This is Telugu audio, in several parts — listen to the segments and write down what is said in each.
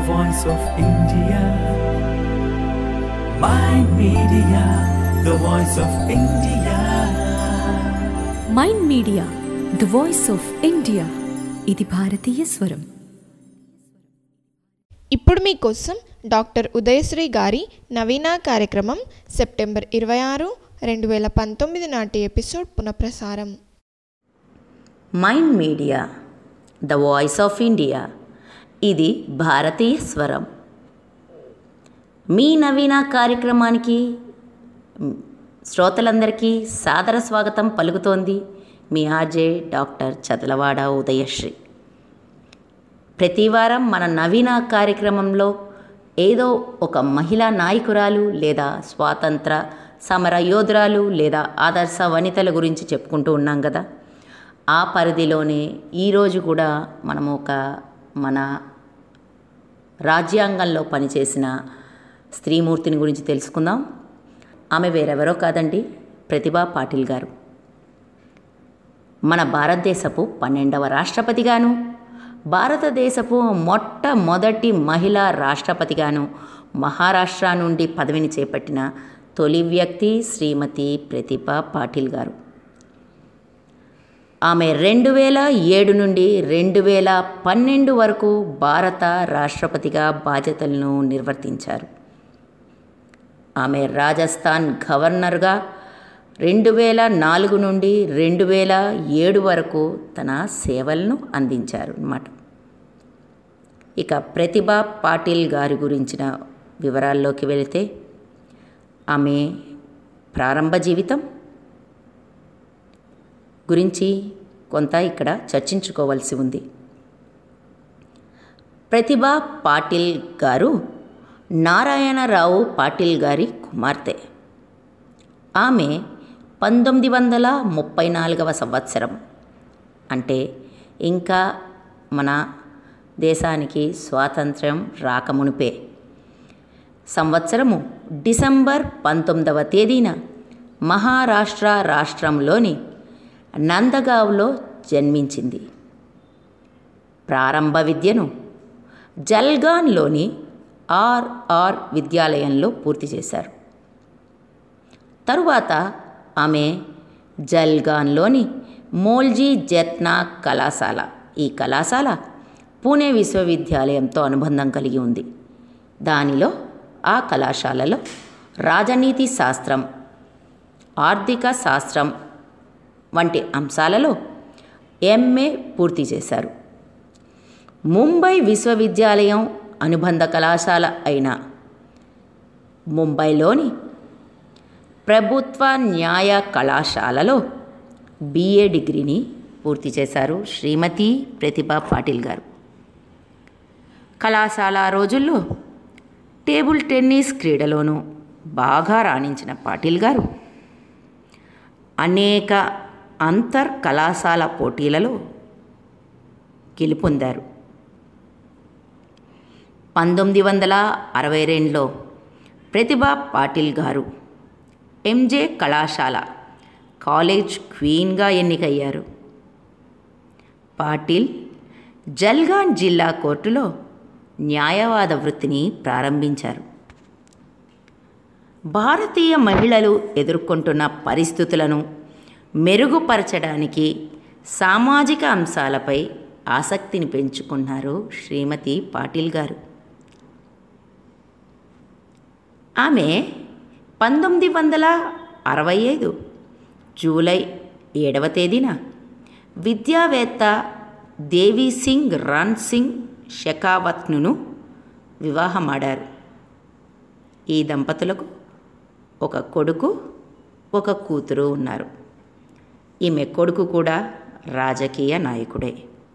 voice of India. My media, the voice of India. Mind Media the voice of India ఇది భారతీయ స్వరం ఇప్పుడు మీకోసం డాక్టర్ ఉదయశ్రీ గారి నవీన కార్యక్రమం సెప్టెంబర్ ఇరవై ఆరు రెండు వేల పంతొమ్మిది నాటి ఎపిసోడ్ పునఃప్రసారం Mind Media the voice of India ఇది భారతీయ స్వరం మీ నవీన కార్యక్రమానికి మ్, శ్రోతలందరికీ సాదర స్వాగతం పలుకుతోంది మీ ఆర్జే డాక్టర్ చదలవాడ ఉదయశ్రీ ప్రతి వారం మన నవీన కార్యక్రమంలో ఏదో ఒక మహిళా నాయకురాలు లేదా స్వాతంత్ర సమర యోధురాలు లేదా ఆదర్శ వనితల గురించి చెప్పుకుంటూ ఉన్నాం కదా ఆ పరిధిలోనే ఈరోజు కూడా మనము ఒక మన రాజ్యాంగంలో పనిచేసిన స్త్రీమూర్తిని గురించి తెలుసుకుందాం ఆమె వేరెవరో కాదండి ప్రతిభా పాటిల్ గారు మన భారతదేశపు పన్నెండవ రాష్ట్రపతిగాను భారతదేశపు మొట్టమొదటి మహిళా రాష్ట్రపతిగాను మహారాష్ట్ర నుండి పదవిని చేపట్టిన తొలి వ్యక్తి శ్రీమతి ప్రతిభా పాటిల్ గారు ఆమె రెండు వేల ఏడు నుండి రెండు వేల పన్నెండు వరకు భారత రాష్ట్రపతిగా బాధ్యతలను నిర్వర్తించారు ఆమె రాజస్థాన్ గవర్నర్గా రెండు వేల నాలుగు నుండి రెండు వేల ఏడు వరకు తన సేవలను అందించారు అన్నమాట ఇక ప్రతిభా పాటిల్ గారి గురించిన వివరాల్లోకి వెళితే ఆమె ప్రారంభ జీవితం గురించి కొంత ఇక్కడ చర్చించుకోవాల్సి ఉంది ప్రతిభా పాటిల్ గారు నారాయణరావు పాటిల్ గారి కుమార్తె ఆమె పంతొమ్మిది వందల ముప్పై నాలుగవ సంవత్సరం అంటే ఇంకా మన దేశానికి స్వాతంత్ర్యం రాకమునిపే సంవత్సరము డిసెంబర్ పంతొమ్మిదవ తేదీన మహారాష్ట్ర రాష్ట్రంలోని నందగావ్లో జన్మించింది ప్రారంభ విద్యను జల్గాన్లోని ఆర్ఆర్ విద్యాలయంలో పూర్తి చేశారు తరువాత ఆమె జల్గాన్లోని మోల్జీ జెత్నా కళాశాల ఈ కళాశాల పూణే విశ్వవిద్యాలయంతో అనుబంధం కలిగి ఉంది దానిలో ఆ కళాశాలలో రాజనీతి శాస్త్రం ఆర్థిక శాస్త్రం వంటి అంశాలలో ఎంఏ పూర్తి చేశారు ముంబై విశ్వవిద్యాలయం అనుబంధ కళాశాల అయిన ముంబైలోని ప్రభుత్వ న్యాయ కళాశాలలో బిఏ డిగ్రీని పూర్తి చేశారు శ్రీమతి ప్రతిభా పాటిల్ గారు కళాశాల రోజుల్లో టేబుల్ టెన్నిస్ క్రీడలోనూ బాగా రాణించిన పాటిల్ గారు అనేక అంతర్ కళాశాల పోటీలలో గెలుపొందారు పంతొమ్మిది వందల అరవై రెండులో ప్రతిభా పాటిల్ గారు ఎంజే కళాశాల కాలేజ్ క్వీన్గా ఎన్నికయ్యారు పాటిల్ జల్గాన్ జిల్లా కోర్టులో న్యాయవాద వృత్తిని ప్రారంభించారు భారతీయ మహిళలు ఎదుర్కొంటున్న పరిస్థితులను మెరుగుపరచడానికి సామాజిక అంశాలపై ఆసక్తిని పెంచుకున్నారు శ్రీమతి పాటిల్ గారు ఆమె పంతొమ్మిది వందల అరవై ఐదు జూలై ఏడవ తేదీన విద్యావేత్త దేవి సింగ్ రన్ సింగ్ షెకావత్ను వివాహమాడారు ఈ దంపతులకు ఒక కొడుకు ఒక కూతురు ఉన్నారు ఈమె కొడుకు కూడా రాజకీయ నాయకుడే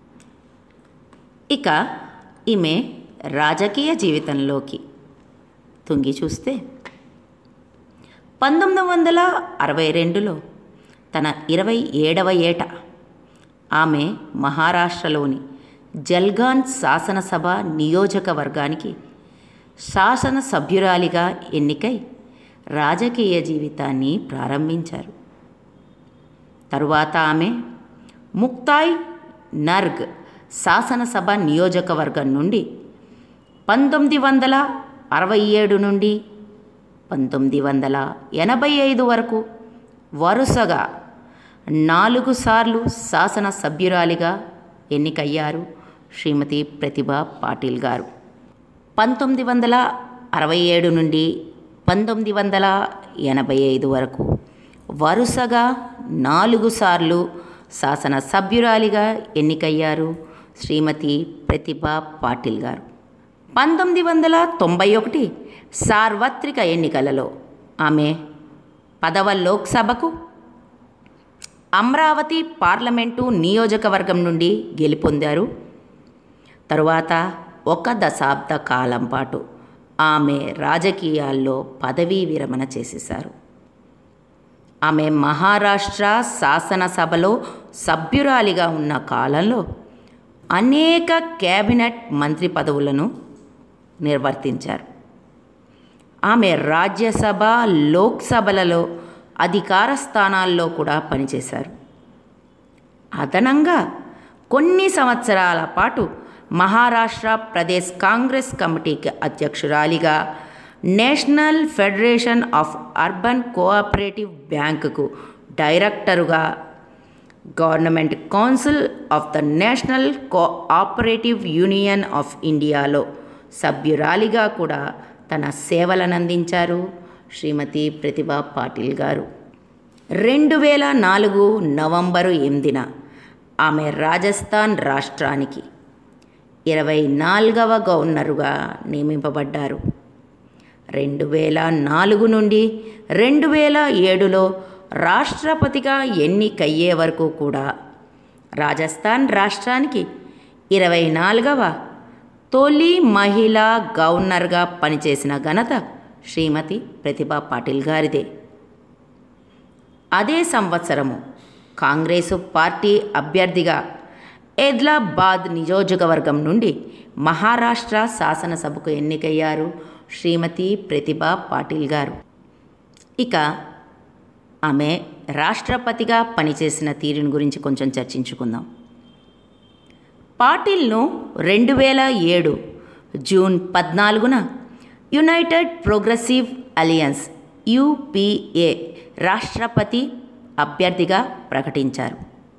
ఇక ఈమె రాజకీయ జీవితంలోకి తుంగి చూస్తే పంతొమ్మిది వందల అరవై రెండులో తన ఇరవై ఏడవ ఏట ఆమె మహారాష్ట్రలోని జల్గాన్ శాసనసభ నియోజకవర్గానికి శాసన సభ్యురాలిగా ఎన్నికై రాజకీయ జీవితాన్ని ప్రారంభించారు తరువాత ఆమె ముక్తాయ్ నర్గ్ శాసనసభ నియోజకవర్గం నుండి పంతొమ్మిది వందల అరవై ఏడు నుండి పంతొమ్మిది వందల ఎనభై ఐదు వరకు వరుసగా నాలుగు సార్లు శాసనసభ్యురాలిగా ఎన్నికయ్యారు శ్రీమతి ప్రతిభ పాటిల్ గారు పంతొమ్మిది వందల అరవై ఏడు నుండి పంతొమ్మిది వందల ఎనభై ఐదు వరకు వరుసగా నాలుగు సార్లు శాసనసభ్యురాలిగా ఎన్నికయ్యారు శ్రీమతి ప్రతిభ పాటిల్ గారు పంతొమ్మిది వందల తొంభై ఒకటి సార్వత్రిక ఎన్నికలలో ఆమె పదవ లోక్సభకు అమరావతి పార్లమెంటు నియోజకవర్గం నుండి గెలుపొందారు తరువాత ఒక దశాబ్ద కాలం పాటు ఆమె రాజకీయాల్లో పదవీ విరమణ చేసేశారు ఆమె మహారాష్ట్ర శాసనసభలో సభ్యురాలిగా ఉన్న కాలంలో అనేక కేబినెట్ మంత్రి పదవులను నిర్వర్తించారు ఆమె రాజ్యసభ లోక్సభలలో అధికార స్థానాల్లో కూడా పనిచేశారు అదనంగా కొన్ని సంవత్సరాల పాటు మహారాష్ట్ర ప్రదేశ్ కాంగ్రెస్ కమిటీకి అధ్యక్షురాలిగా national federation of urban cooperative బ్యాంకుకు డైరెక్టరుగా government council of the national cooperative union of ఇండియాలో సభ్యురాలిగా కూడా తన సేవలను అందించారు శ్రీమతి ప్రతిభ పాటిల్ గారు రెండు వేల నాలుగు నవంబరు ఎనిమిదిన ఆమె రాజస్థాన్ రాష్ట్రానికి ఇరవై నాలుగవ గవర్నరుగా నియమింపబడ్డారు రెండు వేల నాలుగు నుండి రెండు వేల ఏడులో రాష్ట్రపతిగా ఎన్నికయ్యే వరకు కూడా రాజస్థాన్ రాష్ట్రానికి ఇరవై నాలుగవ తొలి మహిళా గవర్నర్గా పనిచేసిన ఘనత శ్రీమతి ప్రతిభా పాటిల్ గారిదే అదే సంవత్సరము కాంగ్రెసు పార్టీ అభ్యర్థిగా ఎద్లాబాద్ నియోజకవర్గం నుండి మహారాష్ట్ర శాసనసభకు ఎన్నికయ్యారు శ్రీమతి ప్రతిభా పాటిల్ గారు ఇక ఆమె రాష్ట్రపతిగా పనిచేసిన తీరుని గురించి కొంచెం చర్చించుకుందాం పాటిల్ను రెండు వేల ఏడు జూన్ పద్నాలుగున యునైటెడ్ ప్రోగ్రెసివ్ అలియన్స్ యుపిఏ రాష్ట్రపతి అభ్యర్థిగా ప్రకటించారు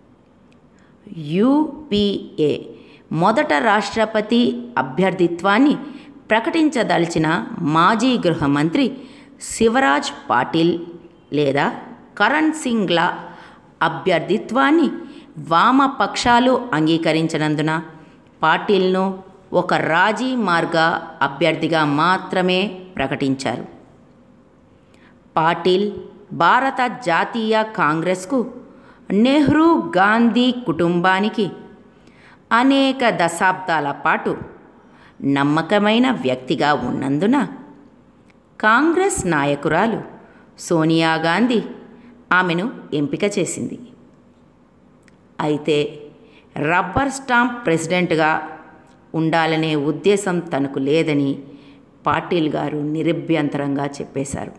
యుపిఏ మొదట రాష్ట్రపతి అభ్యర్థిత్వాన్ని ప్రకటించదలిచిన మాజీ గృహ మంత్రి శివరాజ్ పాటిల్ లేదా కరణ్ సింగ్ల అభ్యర్థిత్వాన్ని వామపక్షాలు అంగీకరించినందున పాటిల్ను ఒక రాజీ మార్గ అభ్యర్థిగా మాత్రమే ప్రకటించారు పాటిల్ భారత జాతీయ కాంగ్రెస్కు నెహ్రూ గాంధీ కుటుంబానికి అనేక దశాబ్దాల పాటు నమ్మకమైన వ్యక్తిగా ఉన్నందున కాంగ్రెస్ నాయకురాలు సోనియా గాంధీ ఆమెను ఎంపిక చేసింది అయితే రబ్బర్ స్టాంప్ ప్రెసిడెంట్గా ఉండాలనే ఉద్దేశం తనకు లేదని పాటిల్ గారు నిరభ్యంతరంగా చెప్పేశారు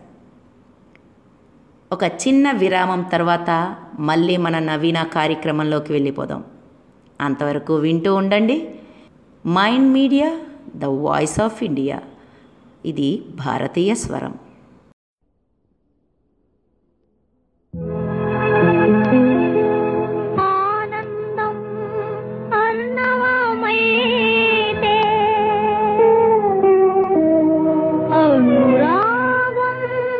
ఒక చిన్న విరామం తర్వాత మళ్ళీ మన నవీన కార్యక్రమంలోకి వెళ్ళిపోదాం అంతవరకు వింటూ ఉండండి Mind Media the voice of India ఇది భారతీయ స్వరం ఆనందం అర్ణవమైతే అనురాగం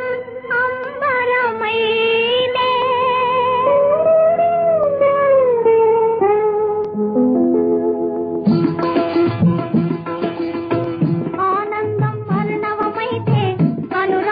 అంబరమైతే ఆనందం అర్ణవమైతే అనురాగం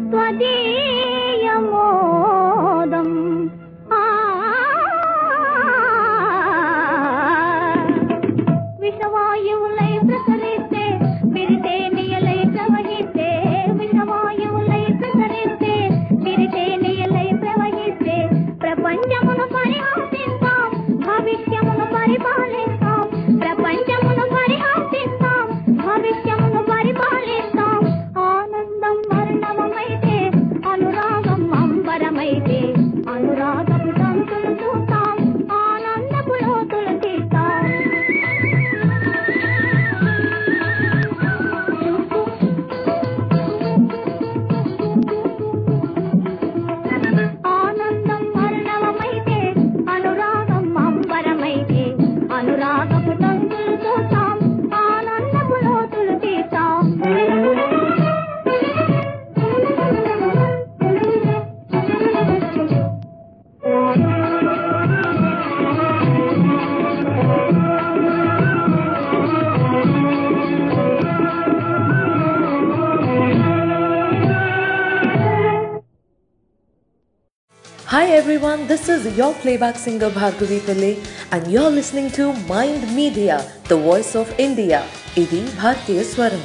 త్వదీయమోదం ఆ విషవాయువులై ప్రసరిస్తే విరితే నియలై ప్రవహిస్తే విషవాయువులై ప్రసరిస్తే విరితే నియలై ప్రవహిస్తే ప్రపంచమును పరిహాసిస్తాం భవిష్యమును పరిపాలిస్తాం ప్రపంచమును పరిహాసిస్తాం భవిష్యమును పరిపాలిస్తాం ఆనందం వర్ణవమైతే అనురాగం అంబరమైతే అనురాగపు తంతులు చూస్తాం ఆనందపు లోతులు తీస్తాం ఆనందం వర్ణవమైతే అనురాగం అంబరమైతే అనురాగపు తంతులు చూస్తాం ఆనందపు లోతులు తీస్తాం Hi everyone, this is your playback singer Bhargavi Pillai and you're listening to Mind Media, the voice of India. Idi Bhartiya Swaram.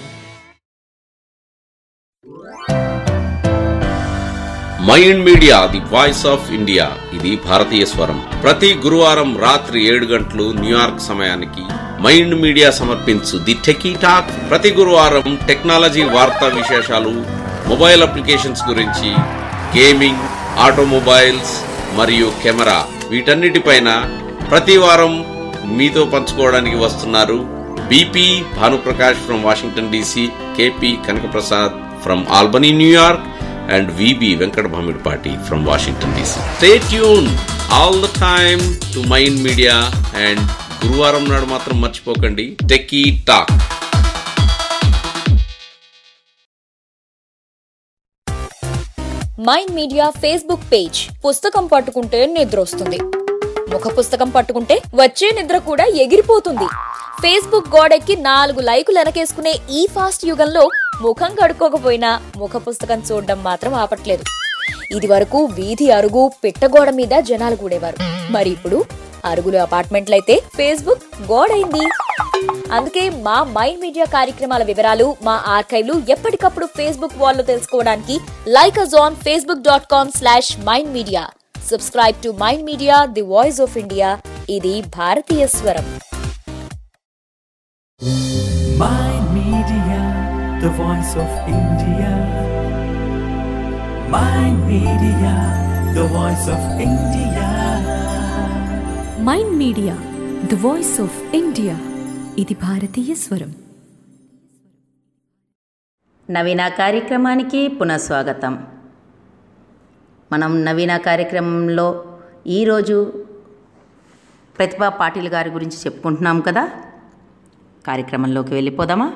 Mind Media the voice of India ఇది భారతీయ స్వరం ప్రతి గురువారం రాత్రి ఏడు గంటలు న్యూయార్క్ సమయానికి మైండ్ మీడియా సమర్పించు ది టెకీ టాక్ ప్రతి గురువారం టెక్నాలజీ వార్తా విశేషాలు మొబైల్ అప్లికేషన్స్ గురించి గేమింగ్ ఆటోమొబైల్స్ మరియు కెమెరా వీటన్నిటిపైన ప్రతి వారం మీతో పంచుకోవడానికి వస్తున్నారు BP Bhanuprakash from Washington DC KP Kanakaprasad from Albany New York and VB Venkat Bhamidpati from Washington DC. Stay tuned all the time to Mind Media and గురువారం నాడు మాత్రం మర్చిపోకండి techie talk Mind Media Facebook page పుస్తకం పట్టుకుంటే నిద్ర వస్తుంది ముఖ పుస్తకం పట్టుకుంటే వచ్చే నిద్ర కూడా ఎగిరిపోతుంది ఫేస్బుక్ గోడెక్కి నాలుగు లైకులు వెనకేసుకునే ఈ ఫాస్ట్ యుగంలో ముఖం కడుక్కోకపోయినా ముఖ పుస్తకం చూడడం మాత్రం ఆపట్లేదు ఇది వరకు వీధి అరుగు పిట్టగోడ మీద జనాలు కూడేవారు మరి ఇప్పుడు అరుగులు అపార్ట్మెంట్లయితే ఫేస్బుక్ గోడైంది అందుకే మా మైండ్ మీడియా కార్యక్రమాల వివరాలు మా ఆర్కైవ్లు ఎప్పటికప్పుడు ఫేస్బుక్ వాల్లో తెలుసుకోవడానికి like us on Facebook dot com slash Mind Media subscribe to Mind Media the voice of India ఇది భారతీయ స్వరం Mind Media, the voice of India. Mind Media, the voice of India. Mind Media the voice of India ఇది భారతీయ స్వరం నవీన కార్యక్రమానికి పునఃస్వాగతం మనం నవీన కార్యక్రమంలో ఈరోజు ప్రతిభా పాటిల్ గారి గురించి చెప్పుకుంటున్నాం కదా కార్యక్రమంలోకి వెళ్ళిపోదామా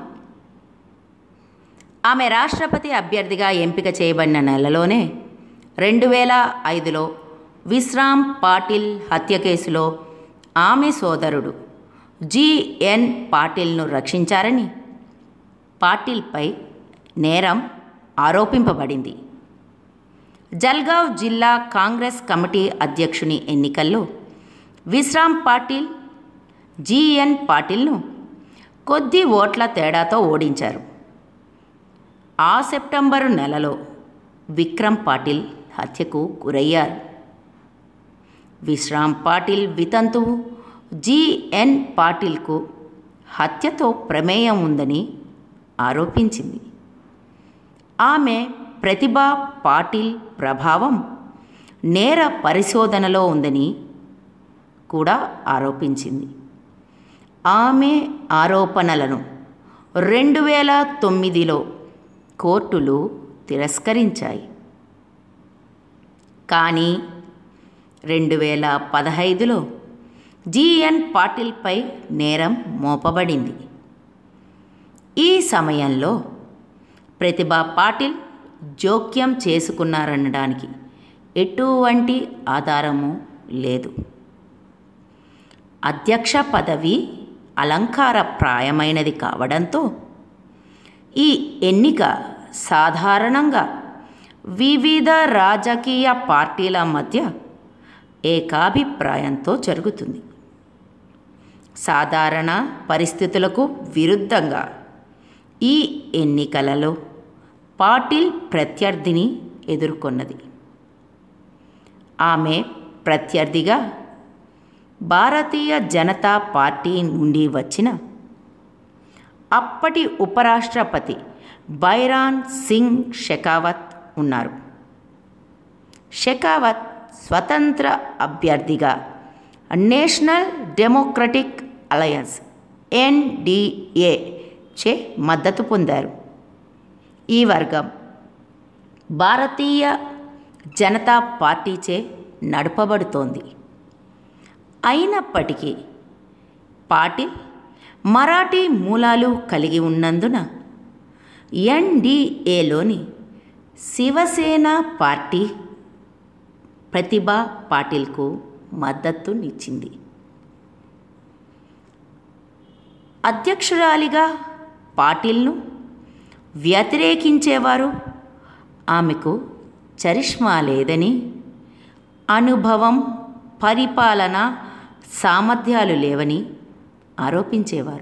ఆమె రాష్ట్రపతి అభ్యర్థిగా ఎంపిక చేయబడిన నెలలోనే రెండు వేల ఐదులో విశ్రామ్ పాటిల్ హత్య కేసులో ఆమె సోదరుడు జిఎన్ పాటిల్ను రక్షించారని పాటిల్పై నేరం ఆరోపింపబడింది జల్గావ్ జిల్లా కాంగ్రెస్ కమిటీ అధ్యక్షుని ఎన్నికల్లో విశ్రామ్ పాటిల్ జిఎన్ పాటిల్ను కొద్ది ఓట్ల తేడాతో ఓడించారు ఆ సెప్టెంబరు నెలలో విక్రమ్ పాటిల్ హత్యకు గురయ్యారు విశ్రామ్ పాటిల్ వితంతువు జిఎన్ పాటిల్కు హత్యతో ప్రమేయం ఉందని ఆరోపించింది ఆమె ప్రతిభా పాటిల్ ప్రభావం నేర పరిశోధనలో ఉందని కూడా ఆరోపించింది ఆమె ఆరోపణలను రెండు వేల తొమ్మిదిలో కోర్టులు తిరస్కరించాయి కానీ రెండు వేల పదహైదులో జిఎన్ పాటిల్పై నేరం మోపబడింది ఈ సమయంలో ప్రతిభా పాటిల్ జోక్యం చేసుకున్నారనడానికి ఎటువంటి ఆధారము లేదు అధ్యక్ష పదవి అలంకారప్రాయమైనది కావడంతో ఈ ఎన్నిక సాధారణంగా వివిధ రాజకీయ పార్టీల మధ్య ఏకాభిప్రాయంతో జరుగుతుంది సాధారణ పరిస్థితులకు విరుద్ధంగా ఈ ఎన్నికలలో పాటిల్ ప్రత్యర్థిని ఎదుర్కొన్నది ఆమె ప్రత్యర్థిగా భారతీయ జనతా పార్టీ నుండి వచ్చిన అప్పటి ఉపరాష్ట్రపతి బైరాన్ సింగ్ షెకావత్ ఉన్నారు షెకావత్ స్వతంత్ర అభ్యర్థిగా నేషనల్ డెమోక్రటిక్ అలయన్స్ ఎన్డిఏ చే మద్దతు పొందారు ఈ వర్గం భారతీయ జనతా పార్టీచే నడపబడుతోంది అయినప్పటికీ పాటిల్ మరాఠీ మూలాలు కలిగి ఉన్నందున ఎన్డీఏలోని శివసేన పార్టీ ప్రతిభా పాటిల్కు మద్దతునిచ్చింది అధ్యక్షురాలిగా పాటిల్ను వ్యతిరేకించేవారు ఆమెకు చరిష్మా లేదని అనుభవం పరిపాలన సామర్థ్యాలు లేవని ఆరోపించేవారు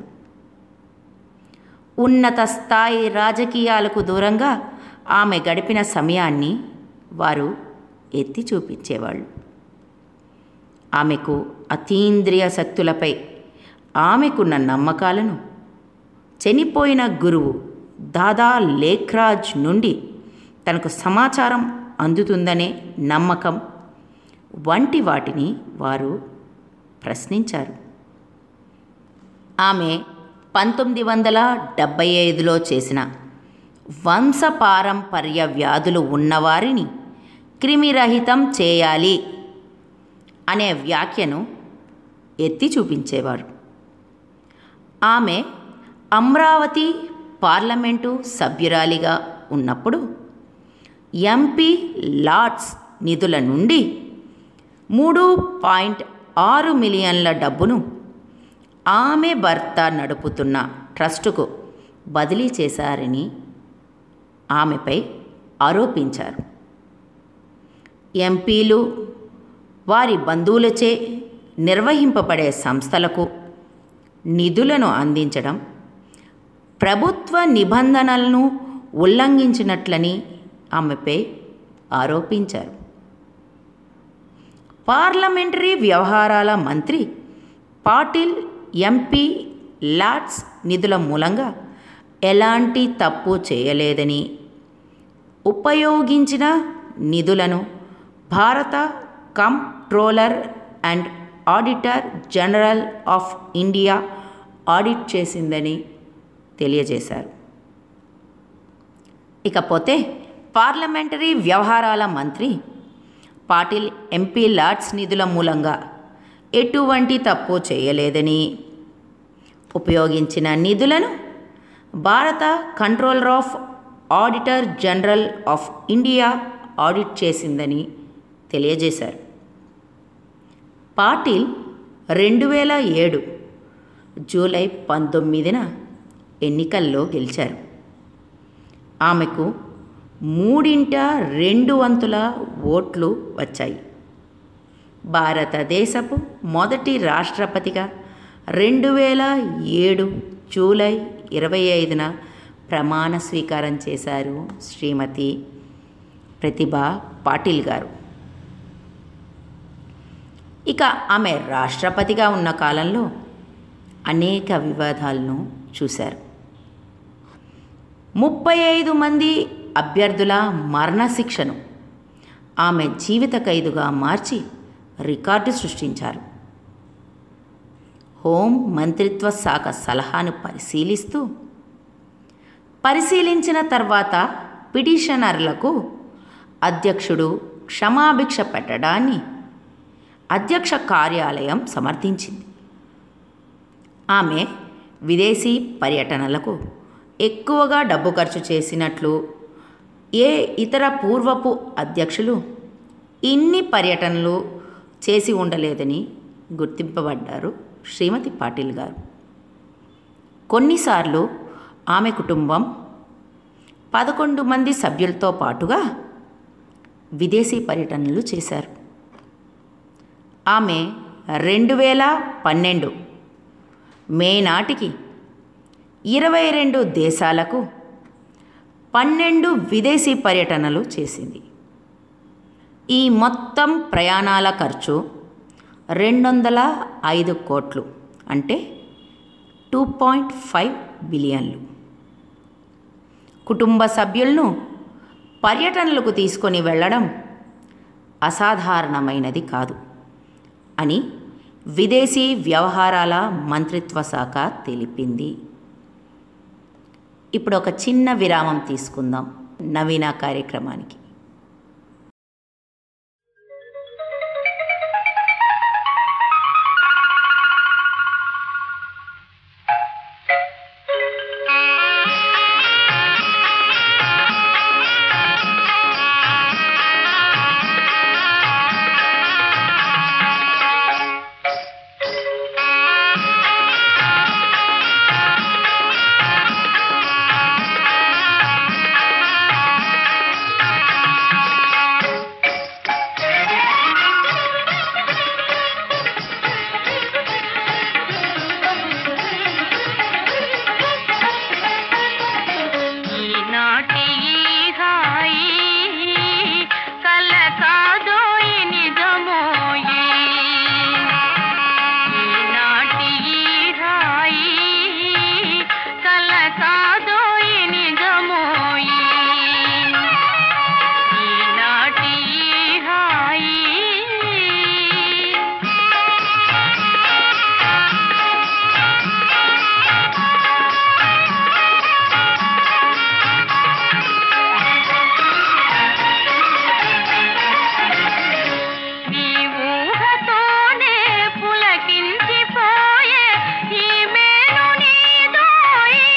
ఉన్నత స్థాయి రాజకీయాలకు దూరంగా ఆమె గడిపిన సమయాన్ని వారు ఎత్తి చూపించేవాళ్ళు ఆమెకు అతీంద్రియ శక్తులపై ఆమెకున్న నమ్మకాలను చనిపోయిన గురువు దాదా లేఖ్రాజ్ నుండి తనకు సమాచారం అందుతుందనే నమ్మకం వంటి వాటిని వారు ప్రశ్నించారు ఆమె పంతొమ్మిది వందల డెబ్భై ఐదులో చేసిన వంశపారంపర్య వ్యాధులు ఉన్నవారిని క్రిమిరహితం చేయాలి అనే వ్యాఖ్యను ఎత్తి చూపించేవారు ఆమె అమరావతి పార్లమెంటు సభ్యురాలిగా ఉన్నప్పుడు ఎంపీ లార్డ్స్ నిధుల నుండి మూడు పాయింట్ ఆరు మిలియన్ల డబ్బును ఆమె భర్త నడుపుతున్న ట్రస్టుకు బదిలీ చేశారని ఆమెపై ఆరోపించారు ఎంపీలు వారి బంధువులచే నిర్వహింపబడే సంస్థలకు నిధులను అందించడం ప్రభుత్వ నిబంధనలను ఉల్లంఘించినట్లని ఆమెపై ఆరోపించారు పార్లమెంటరీ వ్యవహారాల మంత్రి పాటిల్ ఎంపీ లాట్స్ నిధుల మూలంగా ఎలాంటి తప్పు చేయలేదని ఉపయోగించిన నిధులను భారత comptroller and auditor general of India audit చేసిందని తెలియజేశారు ఇకపోతే పార్లమెంటరీ వ్యవహారాల మంత్రి పాటిల్ ఎంపీ లార్డ్స్ నిధుల మూలంగా ఎటువంటి తప్పు చేయలేదని ఉపయోగించిన నిధులను భారత controller of auditor general of India audit చేసిందని తెలియజేశారు పాటిల్ రెండు వేల ఏడు జూలై పంతొమ్మిదిన ఎన్నికల్లో గెలిచారు ఆమెకు మూడింట రెండు వంతుల ఓట్లు వచ్చాయి భారతదేశపు మొదటి రాష్ట్రపతిగా రెండు వేల ఏడు జూలై ఇరవై ఐదున ప్రమాణ స్వీకారం చేశారు శ్రీమతి ప్రతిభా పాటిల్ గారు ఇక ఆమె రాష్ట్రపతిగా ఉన్న కాలంలో అనేక వివాదాలను చూశారు ముప్పై ఐదు మంది అభ్యర్థుల మరణశిక్షను ఆమె జీవిత ఖైదుగా మార్చి రికార్డు సృష్టించారు హోం మంత్రిత్వ శాఖ సలహాను పరిశీలిస్తూ పరిశీలించిన తర్వాత పిటిషనర్లకు అధ్యక్షుడు క్షమాభిక్ష పెట్టడాన్ని అధ్యక్ష కార్యాలయం సమర్థించింది ఆమె విదేశీ పర్యటనలకు ఎక్కువగా డబ్బు ఖర్చు చేసినట్లు ఏ ఇతర పూర్వపు అధ్యక్షులు ఇన్ని పర్యటనలు చేసి ఉండలేదని గుర్తింపబడ్డారు శ్రీమతి పాటిల్ గారు కొన్నిసార్లు ఆమె కుటుంబం పదకొండు మంది సభ్యులతో పాటుగా విదేశీ పర్యటనలు చేశారు ఆమె రెండు వేల పన్నెండు మే నాటికి ఇరవై రెండు దేశాలకు పన్నెండు విదేశీ పర్యటనలు చేసింది ఈ మొత్తం ప్రయాణాల ఖర్చు రెండు వందల ఐదు కోట్లు అంటే టూ పాయింట్ ఫైవ్ బిలియన్లు కుటుంబ సభ్యులను పర్యటనలకు తీసుకొని వెళ్ళడం అసాధారణమైనది కాదు అని విదేశీ వ్యవహారాల మంత్రిత్వ శాఖ తెలిపింది ఇప్పుడు ఒక చిన్న విరామం తీసుకుందాం నవీన కార్యక్రమానికి ఈనాటి ఈ హాయి కల కాదోయి నిజమోయి ఈనాటి ఈ హాయి కల కాదోయి నిజమోయి ఈనాటి ఈ హాయి నీ ఊహతోనే పులకించిపోయే ఈ మేలు నీదోయి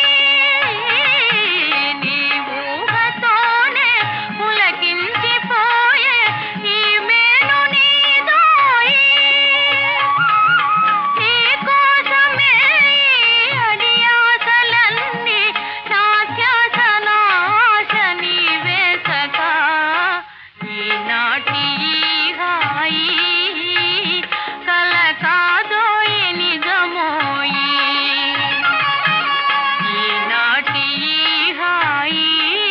నీ ఊహతోనే పులకించిపోయే ఈ మేలు నీదోయి నీ కోసమే ఈ అడియాసలన్నీ నా ధ్యాస నా ఆశ నీవే సఖా ఈనాటి ఈ హాయి కల కాదోయి నిజమోయి ఈనాటి ఈ హాయి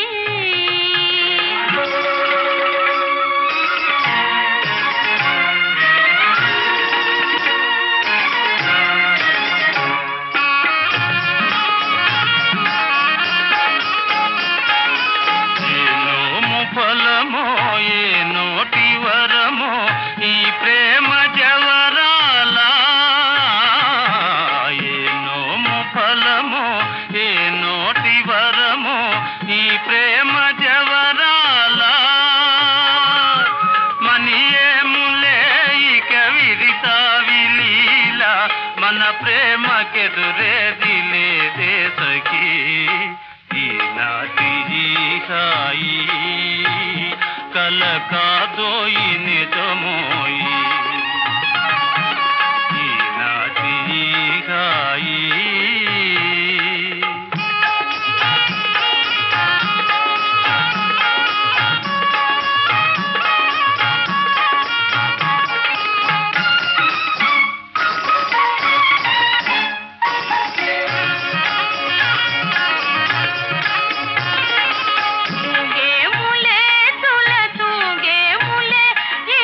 ఏనోము ఫలమో ఏ నోటి వరమో ఈ ప్రేమ జవరాల ఏనోము ఫలమో ఏ నోటి వరమో ఈ ప్రేమ జవరాల మనియేములే ఇక విరితావి లీల మన ప్రేమకెదురేది లేదే సఖీ ఈనాటి ఈ హాయి కల కాదోయి నిజమోయి ఈనాటి ఈ హాయి తూగేములే తుల తూగేములే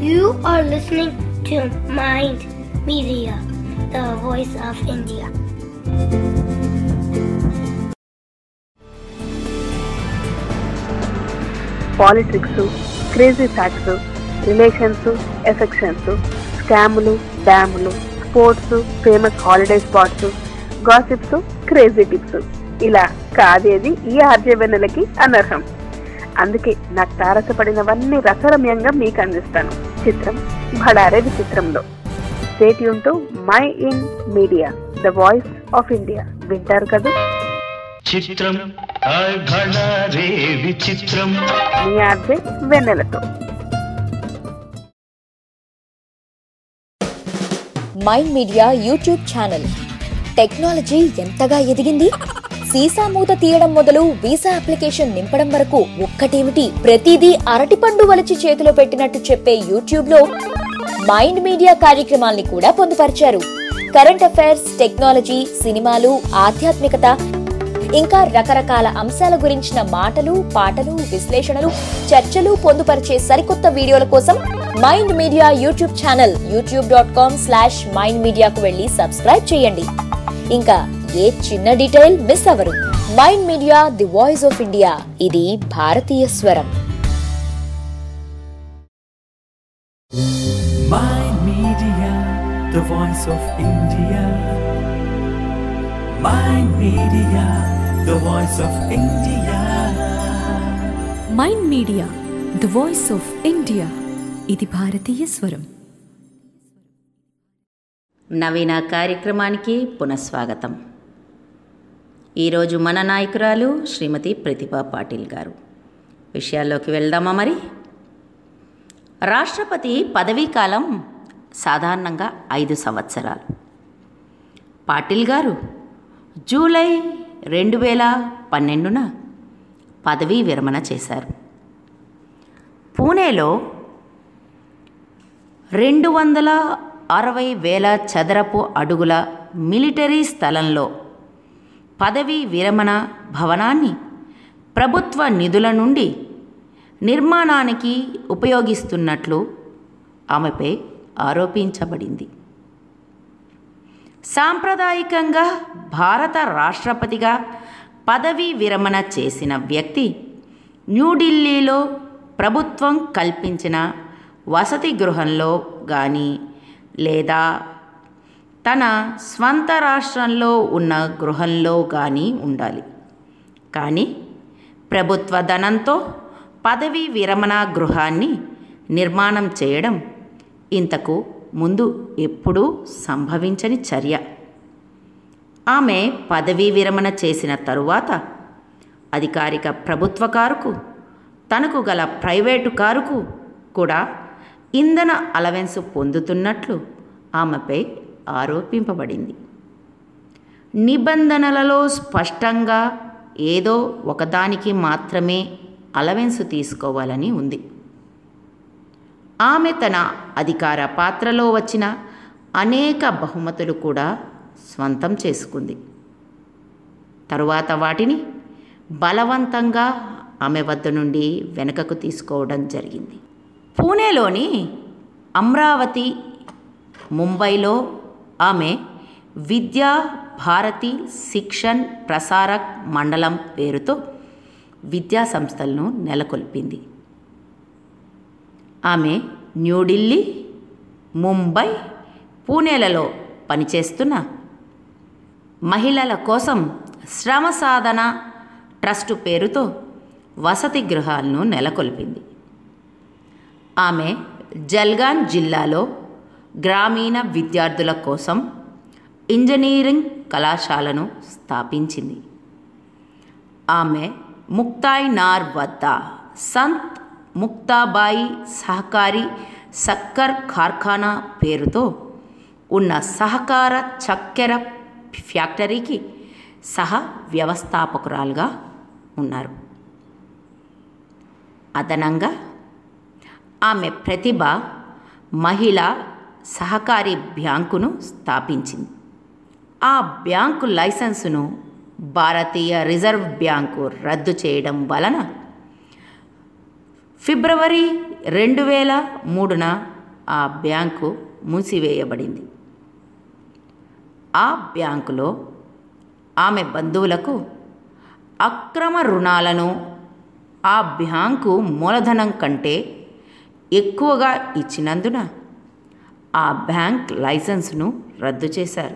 You are listening to Mind Media, the voice of India. Politics crazy facts relations affections స్కాములు డ్యాములు sports famous holiday spots gossips crazy tips ఇలా కాదేది ఈ ఆర్జవెన్నెలకి అనర్హం అందుకే నాకు తారసపడినవన్నీ రసరమ్యంగా మీకు అందిస్తాను చిత్రం భడారే విచిత్రంలో స్టేట్ యూన్ Mind Media the voice of India వింటారు కదా చిత్రం హాయ్ భళా రే విచిత్రం మీ ఆర్జే వెన్నెలతో Mind Media YouTube channel technology ఎంతగా ఎదిగింది సీసా మూత తీయడం మొదలు వీసా అప్లికేషన్ నింపడం వరకు ఒక్కటేమిటి ప్రతిదీ అరటిపండు వలిచి చేతిలో పెట్టినట్టు చెప్పే యూట్యూబ్ లో మైండ్ మీడియా కార్యక్రమాల్ని కూడా పొందుపరిచారు కరెంట్ అఫైర్స్ టెక్నాలజీ సినిమాలు ఆధ్యాత్మికత ఇంకా రకరకాల అంశాల గురించిన మాటలు పాటలు విశ్లేషణలు చర్చలు పొందుపరిచే సరికొత్త వీడియోల కోసం Mind Media YouTube channel YouTube dot com slash Mind మీడియాకు వెళ్ళి సబ్స్క్రైబ్ చేయండి ఇంకా ఏ చిన్న డీటెయిల్ మిస్ అవరు Mind Media the voice of India ఇది భారతీయ స్వరం Mind Media, the voice of India. Mind Media, the voice of India. Mind Media the voice of India ఇది భారతీయ స్వరం నవీన కార్యక్రమానికి పునఃస్వాగతం ఈరోజు మన నాయకురాలు శ్రీమతి ప్రతిభా పాటిల్ గారు విషయాల్లోకి వెళ్దామా మరి రాష్ట్రపతి పదవీ కాలం సాధారణంగా ఐదు సంవత్సరాలు పాటిల్ గారు జూలై రెండు వేల పన్నెండున పదవీ విరమణ చేశారు పూణేలో రెండు వందల అరవై వేల చదరపు అడుగుల మిలిటరీ స్థలంలో పదవీ విరమణ భవనాన్ని ప్రభుత్వ నిధుల నుండి నిర్మాణానికి ఉపయోగిస్తున్నట్లు ఆమెపై ఆరోపించబడింది సాంప్రదాయకంగా భారత రాష్ట్రపతిగా పదవీ విరమణ చేసిన వ్యక్తి న్యూఢిల్లీలో ప్రభుత్వం కల్పించిన వసతి గృహంలో కానీ లేదా తన స్వంత రాష్ట్రంలో ఉన్న గృహంలో కానీ ఉండాలి కానీ ప్రభుత్వ ధనంతో పదవీ విరమణ గృహాన్ని నిర్మాణం చేయడం ఇంతకు ముందు ఎప్పుడూ సంభవించని చర్య ఆమె పదవీ విరమణ చేసిన తరువాత అధికారిక ప్రభుత్వ కారుకు తనకు గల ప్రైవేటు కారుకు కూడా ఇంధన అలవెన్స్ పొందుతున్నట్లు ఆమెపై ఆరోపింపబడింది నిబంధనలలో స్పష్టంగా ఏదో ఒకదానికి మాత్రమే అలవెన్స్ తీసుకోవాలని ఉంది ఆమె తన అధికార పాత్రలో వచ్చిన అనేక బహుమతులు కూడా స్వంతం చేసుకుంది తరువాత వాటిని బలవంతంగా ఆమె వద్ద నుండి వెనుకకు తీసుకోవడం జరిగింది పూణేలోని అమరావతి ముంబైలో ఆమె విద్యా భారతి శిక్షణ్ ప్రసారక్ మండలం పేరుతో విద్యా సంస్థలను నెలకొల్పింది ఆమె న్యూఢిల్లీ ముంబై పూణేలలో పనిచేస్తున్న మహిళల కోసం శ్రమ సాధన ట్రస్టు పేరుతో వసతి గృహాలను నెలకొల్పింది ఆమె జల్గాన్ జిల్లాలో గ్రామీణ విద్యార్థుల కోసం ఇంజనీరింగ్ కళాశాలను స్థాపించింది ఆమె ముక్తాయ్ నార్ వద్ద సంత్ ముక్తాబాయి సహకారి సక్కర్ కార్ఖానా పేరుతో ఉన్న సహకార చక్కెర ఫ్యాక్టరీకి సహ వ్యవస్థాపకురాలుగా ఉన్నారు అదనంగా ఆమె ప్రతిభ మహిళా సహకారి బ్యాంకును స్థాపించింది ఆ బ్యాంకు లైసెన్సును భారతీయ రిజర్వ్ బ్యాంకు రద్దు చేయడం వలన ఫిబ్రవరి రెండు వేల మూడున ఆ బ్యాంకు మూసివేయబడింది ఆ బ్యాంకులో ఆమె బంధువులకు అక్రమ రుణాలను ఆ బ్యాంకు మూలధనం కంటే ఎక్కువగా ఇచ్చినందున ఆ బ్యాంక్ లైసెన్స్ను రద్దు చేశారు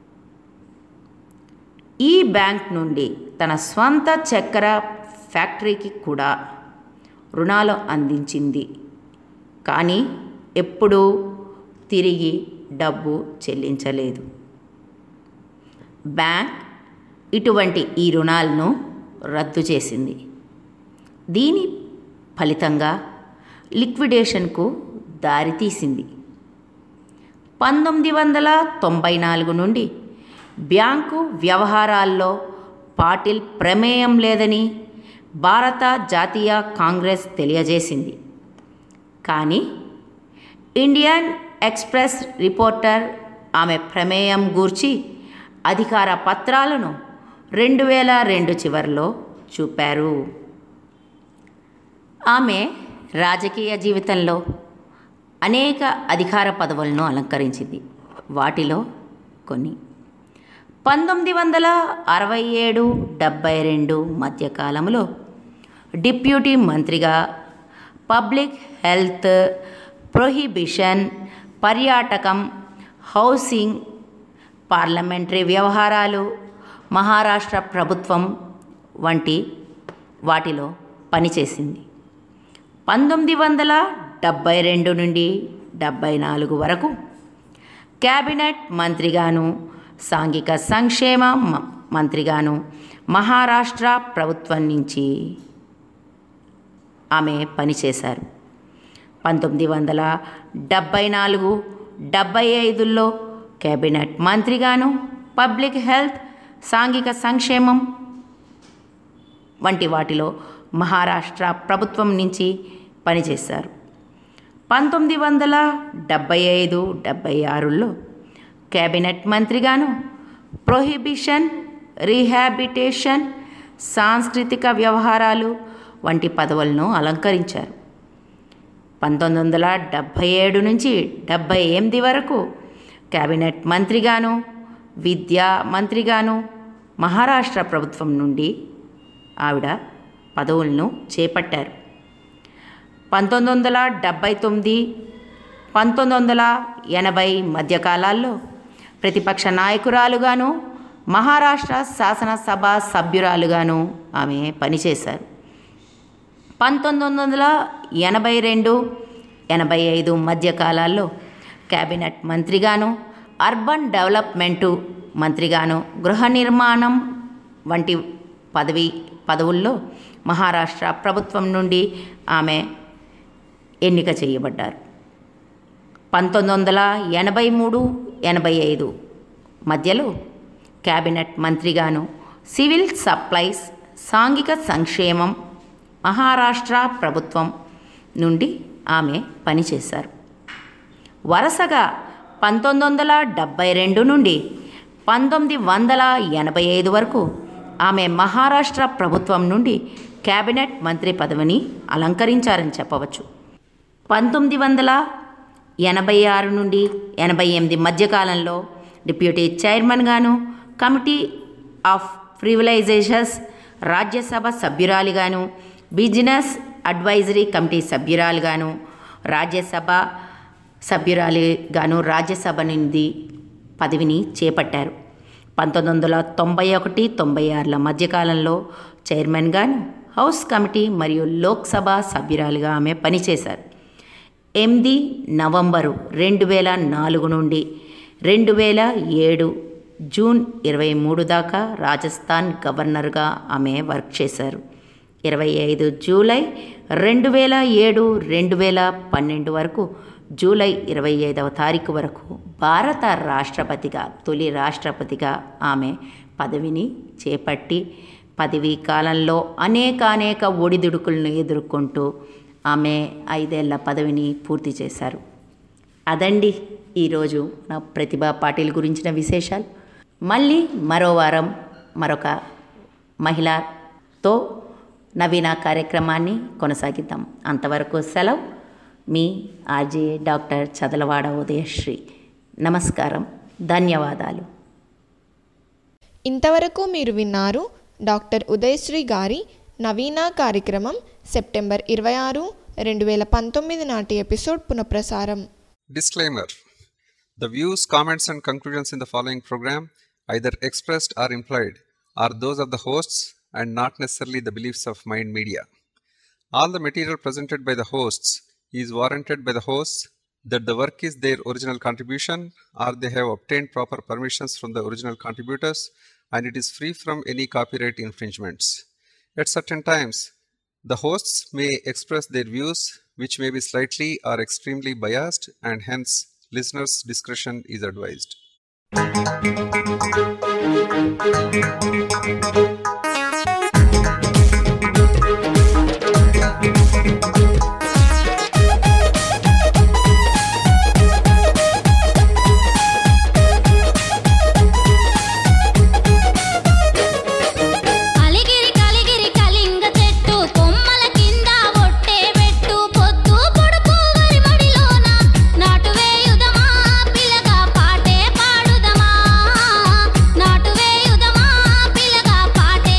ఈ బ్యాంక్ నుండి తన స్వంత చక్కెర ఫ్యాక్టరీకి కూడా రుణాలు అందించింది కానీ ఎప్పుడూ తిరిగి డబ్బు చెల్లించలేదు బ్యాంక్ ఇటువంటి ఈ రుణాలను రద్దు చేసింది దీని ఫలితంగా లిక్విడేషన్కు దారితీసింది పంతొమ్మిది వందల తొంభై నాలుగు నుండి బ్యాంకు వ్యవహారాల్లో పాటిల్ ప్రమేయం లేదని భారత జాతీయ కాంగ్రెస్ తెలియజేసింది కానీ ఇండియన్ ఎక్స్ప్రెస్ రిపోర్టర్ ఆమె ప్రమేయం గూర్చి అధికార పత్రాలను రెండు వేల రెండు చివరిలో చూపారు ఆమె రాజకీయ జీవితంలో అనేక అధికార పదవులను అలంకరించింది వాటిలో కొన్ని పంతొమ్మిది వందల అరవై ఏడు డెబ్భై రెండు మధ్యకాలంలో డిప్యూటీ మంత్రిగా పబ్లిక్ హెల్త్ ప్రొహిబిషన్ పర్యాటకం హౌసింగ్ పార్లమెంటరీ వ్యవహారాలు మహారాష్ట్ర ప్రభుత్వం వంటి వాటిలో పనిచేసింది పంతొమ్మిది వందల డెబ్భై రెండు నుండి డెబ్భై నాలుగు వరకు క్యాబినెట్ మంత్రిగాను సాంఘిక సంక్షేమ మ- మంత్రిగాను మహారాష్ట్ర ప్రభుత్వం నుంచి ఆమె పనిచేశారు పంతొమ్మిది వందల డెబ్భై నాలుగు డెబ్భై ఐదుల్లో కేబినెట్ మంత్రిగాను పబ్లిక్ హెల్త్ సాంఘిక సంక్షేమం వంటి వాటిలో మహారాష్ట్ర ప్రభుత్వం నుంచి పనిచేశారు పంతొమ్మిది వందల డెబ్భై ఐదు డెబ్భై ఆరులో కేబినెట్ మంత్రిగాను ప్రొహిబిషన్ రీహాబిటేషన్ సాంస్కృతిక వ్యవహారాలు వంటి పదవులను అలంకరించారు పంతొమ్మిది వందల డెబ్భై ఏడు నుంచి డెబ్భై ఎనిమిది వరకు కేబినెట్ మంత్రిగాను విద్యా మంత్రిగాను మహారాష్ట్ర ప్రభుత్వం నుండి ఆవిడ పదవులను చేపట్టారు పంతొమ్మిది వందల డెబ్భై తొమ్మిది పంతొమ్మిది వందల ఎనభై మధ్యకాలాల్లో ప్రతిపక్ష నాయకురాలుగాను మహారాష్ట్ర శాసనసభ సభ్యురాలుగాను ఆమె పనిచేశారు పంతొమ్మిది వందల ఎనభై రెండు ఎనభై ఐదు మధ్యకాలాల్లో కేబినెట్ మంత్రిగాను అర్బన్ డెవలప్మెంటు మంత్రిగాను గృహ నిర్మాణం వంటి పదవి పదవుల్లో మహారాష్ట్ర ప్రభుత్వం నుండి ఆమె ఎన్నిక చేయబడ్డారు పంతొమ్మిది వందల ఎనభై మూడు ఎనభై ఐదు మధ్యలో కేబినెట్ మంత్రిగాను సివిల్ సప్లైస్ సాంఘిక సంక్షేమం మహారాష్ట్ర ప్రభుత్వం నుండి ఆమె పనిచేశారు వరుసగా పంతొమ్మిది వందల డెబ్భై రెండు నుండి పంతొమ్మిది వందల ఎనభై ఐదు వరకు ఆమె మహారాష్ట్ర ప్రభుత్వం నుండి కేబినెట్ మంత్రి పదవిని అలంకరించారని చెప్పవచ్చు పంతొమ్మిది వందల ఎనభై ఆరు నుండి ఎనభై ఎనిమిది మధ్యకాలంలో డిప్యూటీ చైర్మన్గాను కమిటీ ఆఫ్ ప్రివిలైజేషన్స్ రాజ్యసభ సభ్యురాలిగాను బిజినెస్ అడ్వైజరీ కమిటీ సభ్యురాలుగాను రాజ్యసభ సభ్యురాలిగాను రాజ్యసభ నుండి పదవిని చేపట్టారు పంతొమ్మిది వందల తొంభై ఒకటి తొంభై ఆరుల మధ్యకాలంలో చైర్మన్గాను హౌస్ కమిటీ మరియు లోక్సభ సభ్యురాలుగా ఆమె పనిచేశారు ఎనిమిది నవంబరు రెండు వేల నాలుగు నుండి రెండు వేల ఏడు జూన్ ఇరవై మూడు దాకా రాజస్థాన్ గవర్నర్గా ఆమె వర్క్ చేశారు ఇరవై ఐదు జూలై రెండు వేల ఏడు రెండు వేల పన్నెండు వరకు జూలై ఇరవై ఐదవ తారీఖు వరకు భారత రాష్ట్రపతిగా తొలి రాష్ట్రపతిగా ఆమె పదవిని చేపట్టి పదవీ కాలంలో అనేక అనేక ఒడిదుడుకులను ఎదుర్కొంటూ ఆమె ఐదేళ్ల పదవిని పూర్తి చేశారు అదండి ఈరోజు నా ప్రతిభా పాటిల్ గురించిన విశేషాలు మళ్ళీ మరో వారం మరొక మహిళతో నవీన కార్యక్రమాన్ని కొనసాగిద్దాం అంతవరకు సెలవు మీ ఆర్జే డాక్టర్ చదలవాడ ఉదయశ్రీ నమస్కారం ధన్యవాదాలు ఇంతవరకు మీరు విన్నారు డాక్టర్ ఉదయశ్రీ గారి నవీన కార్యక్రమం సెప్టెంబర్ ఇరవై ఆరు రెండు వేల పంతొమ్మిది నాటి ఎపిసోడ్ పునఃప్రసారం Disclaimer The views, comments, and conclusions in the following program, either expressed or implied, are those of the hosts and not necessarily the beliefs of Mind Media. All the material presented by the hosts is warranted by the hosts that the work is their original contribution or they have obtained proper permissions from the original contributors and it is free from any copyright infringements. At certain times, the hosts may express their views, which may be slightly or extremely biased, and hence listeners' discretion is advised. అలిగిరి Kaligiri Kalinga చెట్టు కొమ్మల కింద ఒట్టే పెట్టు పొద్దు పొడుపు వరిమడిలోన నాటు వేయుదమా పిల్లగా పాటే పాడుదమా నాటు వేయుదమా పిల్లగా పాటే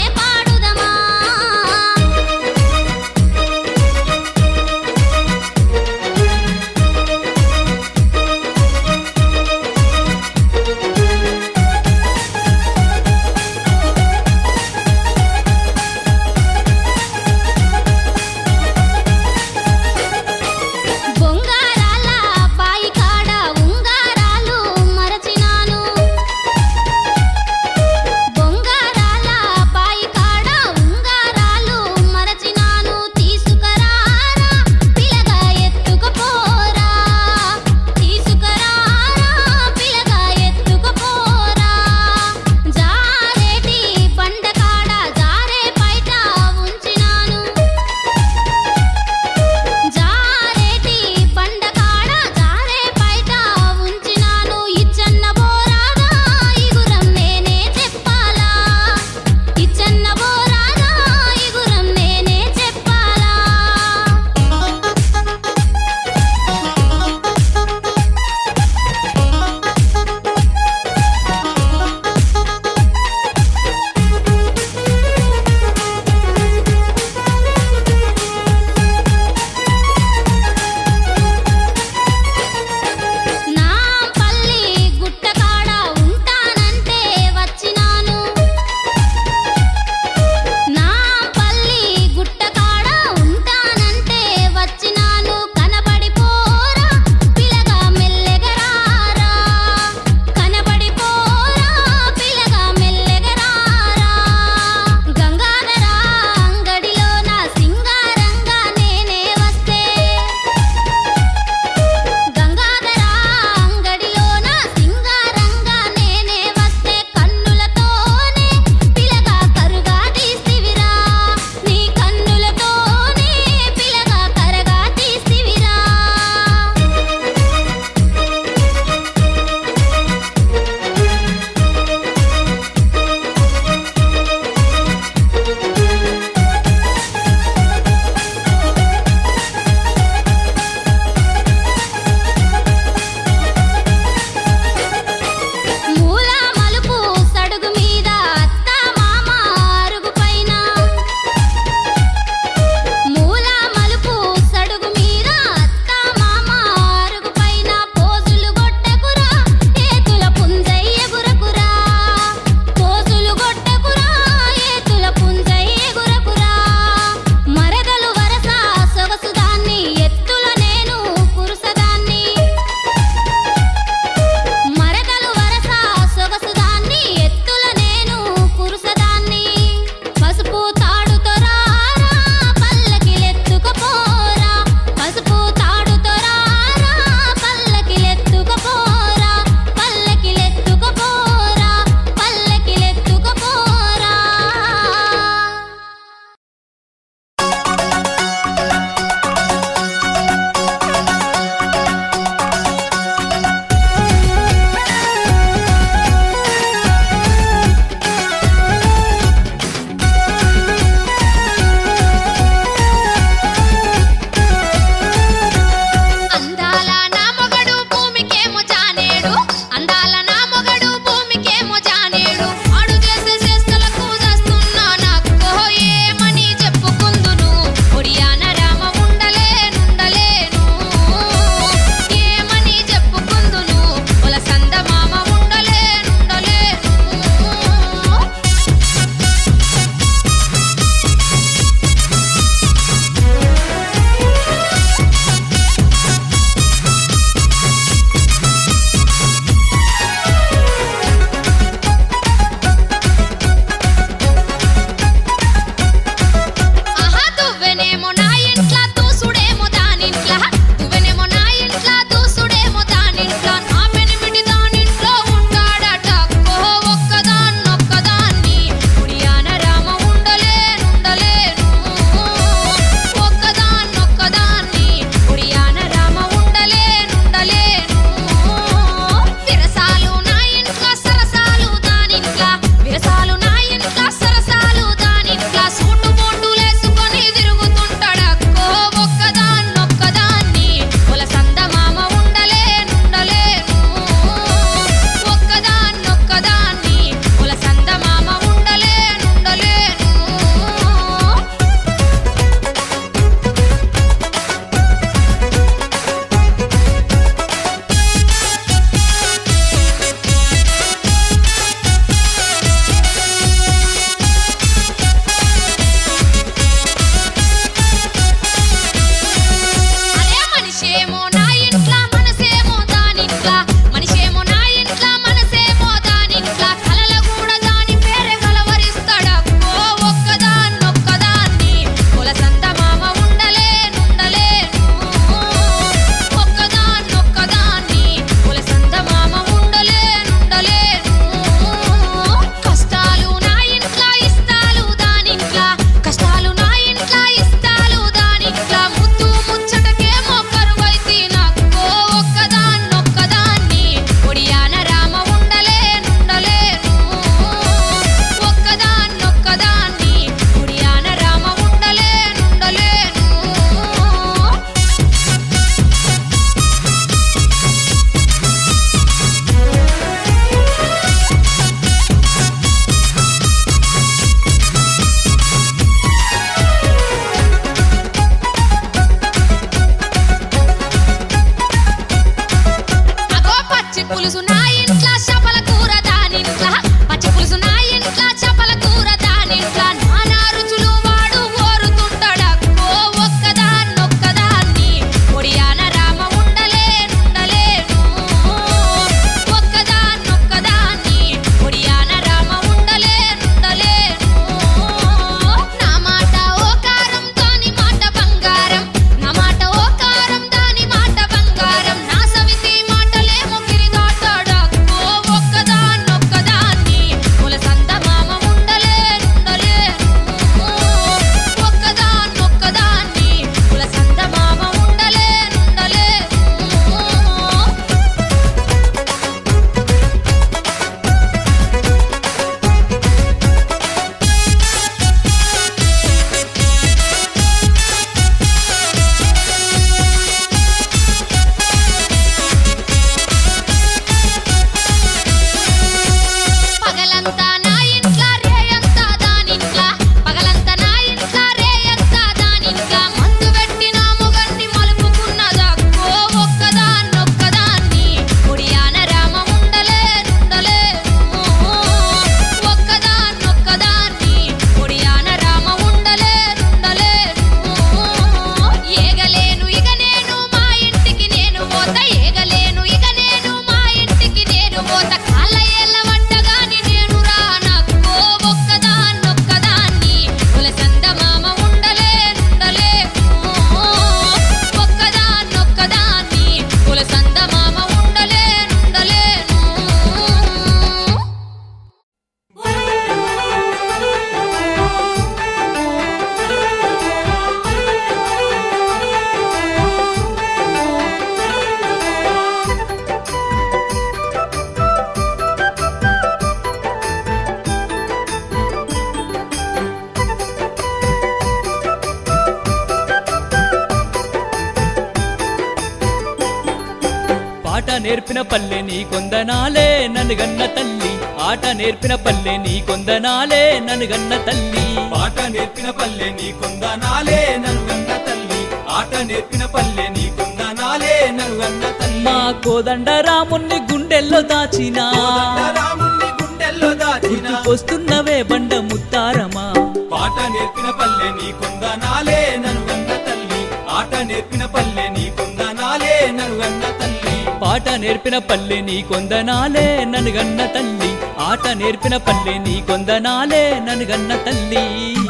నేర్పిన పల్లె నీ కొందనాలే నన్ను గన్న తల్లి ఆట నేర్పిన పల్లె నీ కొందనాలే నన్ను గన్న తల్లి పాట నేర్పిన పల్లె నీ కొందనాలే నన్నుగన్న తల్లి ఆట నేర్పిన పల్లె నీ కొందనాలే నన్నుగన్న తల్లి మా కోదండ రాముణ్ణి గుండెల్లో దాచిన రాముణ్ణి గుండెల్లో దాచిన వస్తున్నవే బండ ముత్తారమా పాట నేర్పిన పల్లె నీ కొందనాలే నన్నుగన్న తల్లి ఆట నేర్పిన పల్లె నీ కొందనాలే నన్నుగన్న తల్లి పాట నేర్పిన పల్లె నీ కొందనాలే నన్ను గన్న తల్లి ఆట నేర్పిన పల్లె నీ కొందనాలే నన్ను గన్న తల్లి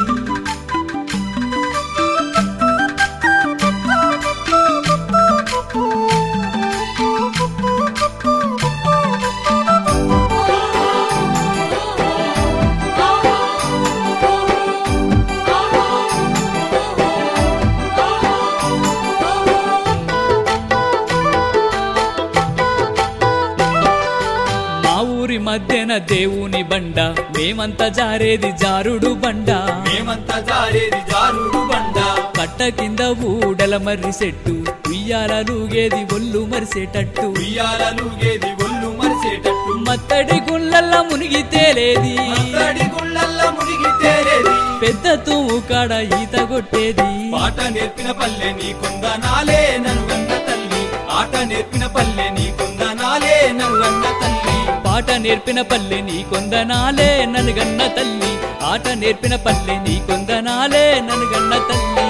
మా ఊరి మధ్యన దేవుని బండ మేమంతా జారేది జారుడు బండ మేమంతా జారేది జారుడు బండ కట్ట కింద ఊడల మర్రి సెట్టు ఉయ్యాలలుగేది ఒళ్ళు మరిసేటట్టు ఉయ్యాలలుగేది ఒళ్ళు మరిసేటట్టు మత్తడి గుళ్ళల్లా మునిగి తేలేది మత్తడి గుళ్ళల్లా మునిగి తేలేది పెద్ద తూము కాడ ఈత కొట్టేది పాట నేర్పిన పల్లె నీ కొందనాలే నన్నుగన్న తల్లి ఆట నేర్పిన పల్లె నీ కొందనాలే నన్నుగన్న తల్లి పాట నేర్పిన పల్లె నీ కొందనాలే నన్ను గన్న తల్లి ఆట నేర్పిన పల్లె నీ కొందనాలే నన్ను గన్న తల్లి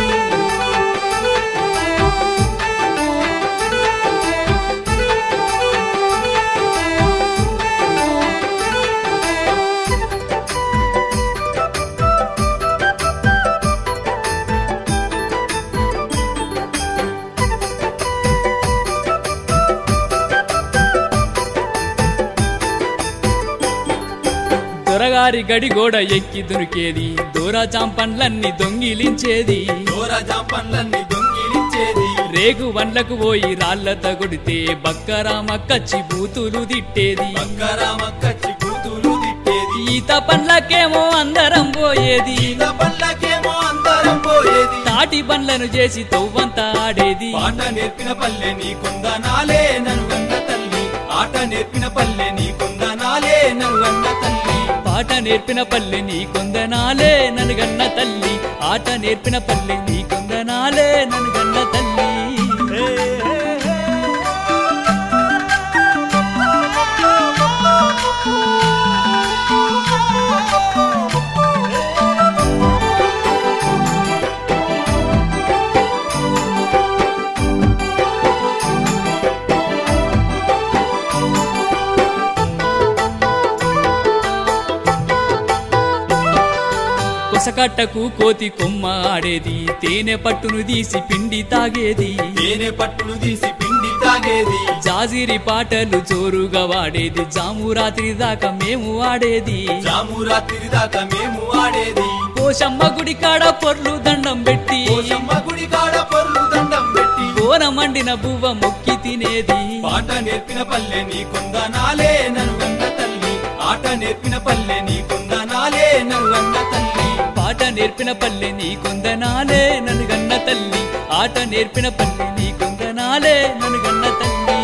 దొరగారి గడి గోడ ఎక్కి దునికేది దూరా చాంపన్లన్నీ దొంగిలించేది దూర జాంపన్లన్నీ దొంగిలించేది రేగు వండ్లకు పోయి రాళ్లత కొడితే బక్కరామక్కచ్చి బూతులు తిట్టేది బక్కరామక్కచ్చి కూతులు తిట్టేది ఈత పండ్లకేమో అందరం పోయేది ఈత పల్లకేమో అందరం పోయేది తాటి పండ్లను చేసి తవ్వంతా ఆడేది పాట నేర్పిన పల్లె నీ కొందనాలే నన్నుగన్న తల్లి ఆట నేర్పిన పల్లె నీ కొందనాలే నన్నుగన్న తల్లి పాట నేర్పిన పల్లె నీ కొందనాలే నన్ను గన్న తల్లి ఆట నేర్పిన పల్లె నీ కొందనాలే నన్ను గన్న తల్లి కొసకట్టకు కోతి కొమ్మ ఆడేది తేనె పట్టును తీసి పిండి తాగేది తేనె పట్టును తీసి పిండి తాగేది జాజిరి పాటలు జోరుగా వాడేది జాము రాత్రి దాకా మేము ఆడేది జాము రాత్రి దాకా మేము ఆడేది పోషమ్మ గుడి కాడ పొర్లు దండం పెట్టి పోషమ్మ గుడి కాడ పొర్లు దండం పెట్టి కోన మండిన బువ్వ మొక్కి తినేది పాట నేర్పిన పల్లె నీ కొందనాలే నన్నుగన్న తల్లి ఆట నేర్పిన పల్లె నీ కొందనాలే నన్నుగన్న తల్లి పాట నేర్పిన పల్లె నీ కొందనాలే నన్ను గన్న తల్లి ఆట నేర్పిన పల్లె నీ కొందనాలే నన్ను గన్న తల్లి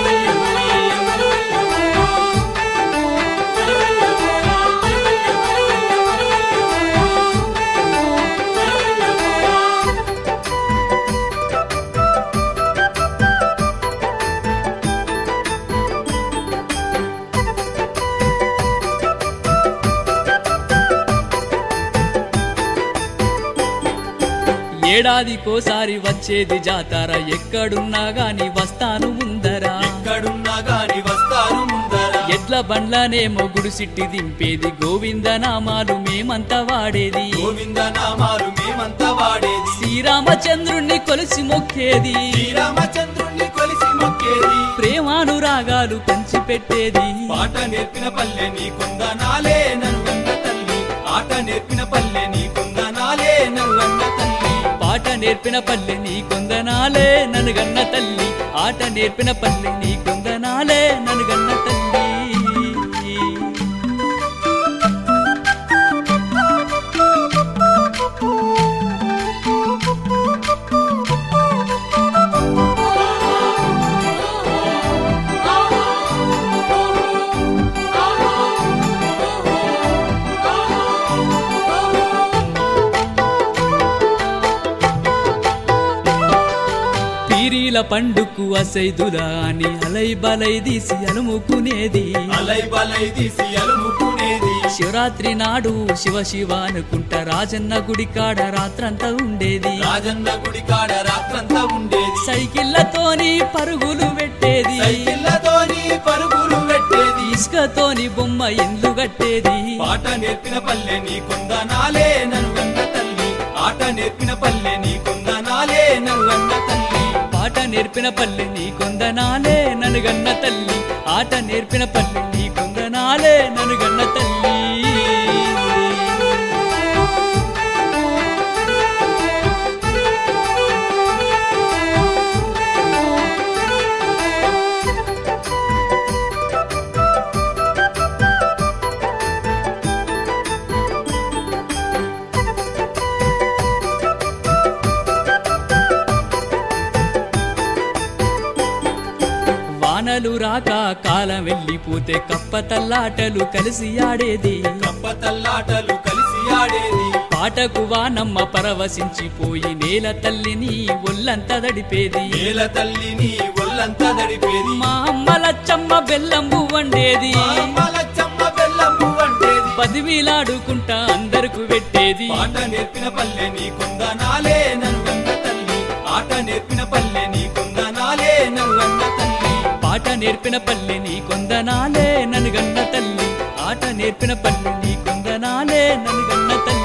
ఏడాదికోసారి వచ్చేది జాతర ఎక్కడున్నా గాని వస్తాను ముందరా ఎక్కడున్నా గాని వస్తారు ముందర ఎడ్ల బండ్లనేమో గుడిసిట్టి దింపేది గోవింద నామాలు మేమంతా వాడేది గోవింద నామాలు మేమంతా వాడేది శ్రీరామచంద్రుణ్ణి కొలిసి మొక్కేది శ్రీరామచంద్రుణ్ణి కొలిసి మొక్కేది ప్రేమానురాగాలు పంచిపెట్టేది పాట నేర్పిన పల్లె నీ కొందనాలే నన్నుగన్న తల్లి ఆట నేర్పిన పల్లె నీ కొందనాలే నన్నుగన్న తల్లి పాట నేర్పిన పల్లె నీ కొందనాలే నన్ను గన్న తల్లి ఆట నేర్పిన పల్లె నీ కొందనాలే నన్ను గన్న తల్లి పీరీల పండుకు అసైదులా అని అలై బలై తీసి అలుముకునేది అలై బలై తీసి అలుముకునేది శివరాత్రి నాడు శివ శివ అనుకుంటా రాజన్న గుడి కాడ రాత్రంతా ఉండేది రాజన్న గుడి కాడ రాత్రంతా ఉండేది సైకిళ్ళతోని పరుగులు పెట్టేది సైకిళ్ళతోని పరుగులు పెట్టేది ఇసుకతోని బొమ్మ ఇండ్లు కట్టేది పాట నేర్పిన పల్లె నీ కొందనాలే నన్ను గన్న తల్లి ఆట నేర్పిన పల్లె నీ కొందనాలే నన్ను గన్న తల్లి పాట నేర్పిన పల్లె నీ కొందనాలే ననుగన్న తల్లి ఆట నేర్పిన పల్లె నీ కొందనాలే ననుగన్న తల్లి వానలు రాక కాలం వెళ్ళిపోతే కప్ప తల్లాటలు కలిసి ఆడేది కప్ప తల్లాటలు కలిసి ఆడేది పాటకు వానమ్మ పరవశించిపోయి నేల తల్లిని ఒళ్ళంతా దడిపేది నేల తల్లిని ఒళ్ళంతా దడిపేది మా అమ్మ లచ్చమ్మ బెల్లంబు వండేది మలచ్చమ్మ బెల్లంబు వంటేది పదివిలాడుకుంటా అందరకు పెట్టేది పాట నేర్పిన పల్లె నీ కొందనాలే నన్ను గన్న తల్లి ఆట నేర్పిన పల్లె నీ కొందనాలే నన్ను గన్న తల్లి పాట నేర్పిన పల్లె నీ కొందనాలే ననుగన్న తల్లి ఆట నేర్పిన పల్లె నీ కొందనాలే ననుగన్న తల్లి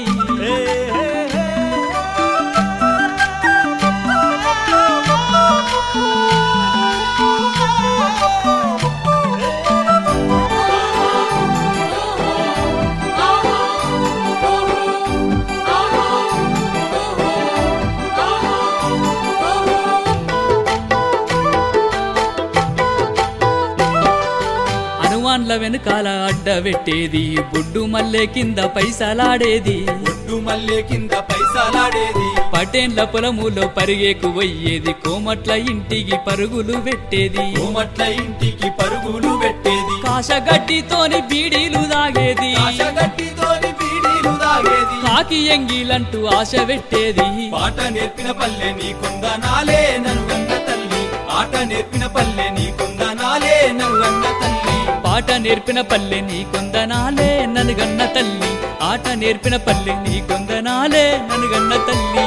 హనుమాన్ల వెనుకాల అడ్డబెట్టేది బొడ్డు మల్లె కింద పైసలాడేది ఒడ్డు మల్లె కింద పైసలాడేది పటేన్ల పొలములో పరిగేకు పోయేది కోమట్ల ఇంటికి పరుగులు పెట్టేది కోమట్ల ఇంటికి పరుగులు పెట్టేది కాశగడ్డితోని బీడీలు దాగేది ఆశగట్టితోని బీడీలు తాగేది కాకి ఎంగిలంటూ ఆశ పెట్టేది పాట నేర్పిన పల్లె నీ కొందనాలే నన్ను గన్న తల్లి ఆట నేర్పిన పల్లె నీ కొందనాలే నన్ను గన్న తల్లి పాట నేర్పిన పల్లె నీ కొందనాలే ననుగన్న తల్లి ఆట నేర్పిన పల్లె నీ కొందనాలే ననుగన్న తల్లి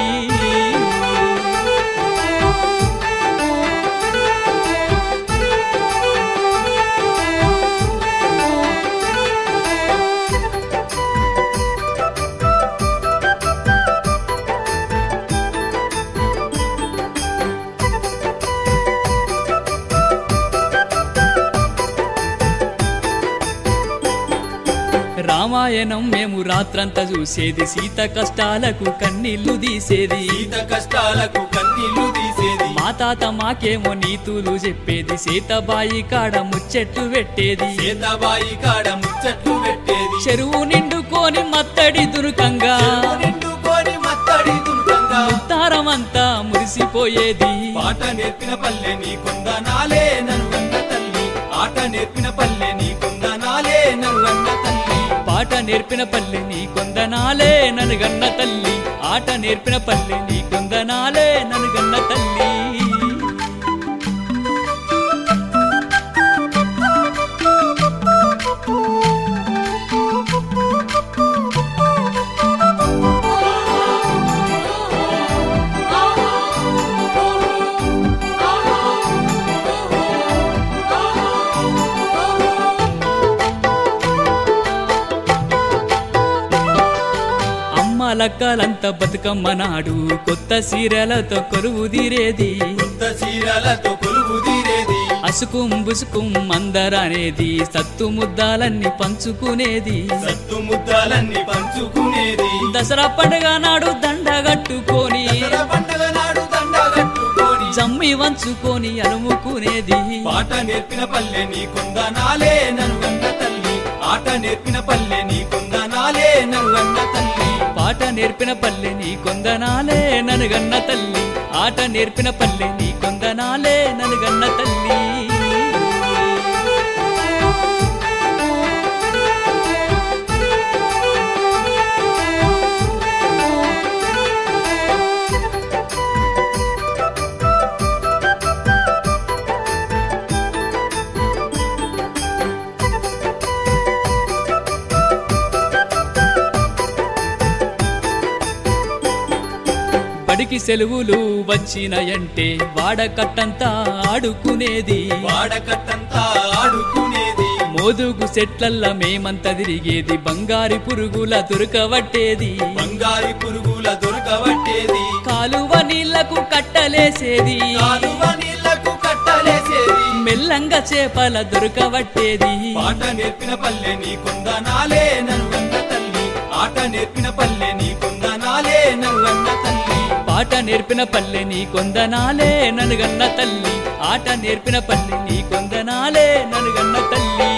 రామాయణం మేము రాత్రంతా చూసేది సీత కష్టాలకు కన్నీళ్లు తీసేది సీత కష్టాలకు కన్నీళ్లు తీసేది మా తాత మాకేమో నీతులు చెప్పేది సీతబాయి కాడ ముచ్చట్లు పెట్టేది సీతాబాయి కాడ ముచ్చట్లు పెట్టేది చెరువు నిండుకొని మత్తడి దురుకంగా చెరువు నిండుకొని మత్తడి దుర్గంగా తారమంతా మురిసిపోయేది పాట నేర్పిన పల్లె నీ కొందనాలే నన్ను గన్న తల్లి ఆట నేర్పిన పల్లె నీ కొందనాలే నన్ను గన్న తల్లి పాట నేర్పిన పల్లె నీ కొందనాలే ననుగన్న తల్లి ఆట నేర్పిన పల్లె నీ కొందనాలే ననుగన్న తల్లి అమ్మ లక్కలంతా బతుకమ్మ నాడు కొత్త సీరలతో కొలువు తీరేది కొత్త చీరలతో కొలువు తీరేది అసుకుం బుసుకుం అందరనేది సత్తు ముద్దాలన్నీ పంచుకునేది సత్తు ముద్దాలన్నీ పంచుకునేది దసరా పండుగ నాడు దండ కట్టుకొని దసరా పండుగ నాడు దండ కట్టుకొని జమ్మి వంచుకొని అలుముకునేది పాట నేర్పిన పల్లె నీ కొందనాలే నన్ను గన్న తల్లి ఆట నేర్పిన పల్లె నీ కొందనాలే నన్ను గన్న తల్లి పాట నేర్పిన పల్లె నీ కొందనాలే ననుగన్న తల్లి ఆట నేర్పిన పల్లె నీ కొందనాలే ననుగన్న తల్లి బడికి సెలవులు వచ్చినాయంటే వాడకట్టంతా ఆడుకునేది వాడకట్టంతా ఆడుకునేది మోదుగు సెట్లల్ల మేమంతా తిరిగేది బంగారి పురుగుల దొరకబట్టేది బంగారి పురుగుల దొరకబట్టేది కాలువ నీళ్లకు కట్టలేసేది కాలువ నీళ్లకు కట్టలేసేది మెల్లంగా చేపల దొరకబట్టేది పాట నేర్పిన పల్లె నీ కుందనాలే ననుగన్న తల్లి ఆట నేర్పిన పల్లె నీ కుందనాలే ననుగన్న తల్లి పాట నేర్పిన పల్లె నీ కొందనాలే ననుగన్న తల్లి ఆట నేర్పిన పల్లె నీ కొందనాలే ననుగన్న తల్లి